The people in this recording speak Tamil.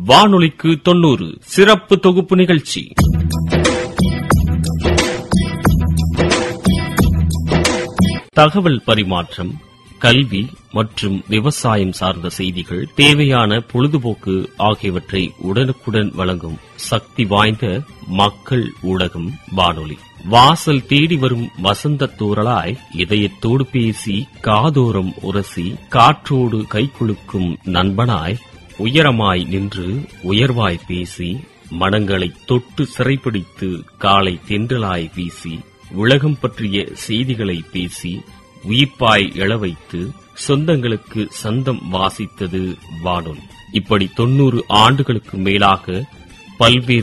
வானொலிக்கு தொண்ணூறு சிறப்பு தொகுப்பு நிகழ்ச்சி தகவல் பரிமாற்றம் கல்வி மற்றும் விவசாயம் சார்ந்த செய்திகள் தேவையான பொழுதுபோக்கு ஆகியவற்றை உடனுக்குடன் வழங்கும் சக்தி வாய்ந்த மக்கள் ஊடகம் வானொலி வாசல் தேடி வரும் வசந்த தூறலாய் இதயத்தோடு பேசி காதோரம் உரசி காற்றோடு கைக்குலுக்கும் நண்பனாய் உயரமாய் நின்று உயர்வாய் பேசி மனங்களை தொட்டு சிறைப்பிடித்து காலை தென்றலாய் வீசி உலகம் பற்றிய செய்திகளை பேசி உயிர்ப்பாய் எழவைத்து சொந்தங்களுக்கு சந்தம் வாசித்தது வானொலி இப்படி தொன்னூறு ஆண்டுகளுக்கு மேலாக பல்வேறு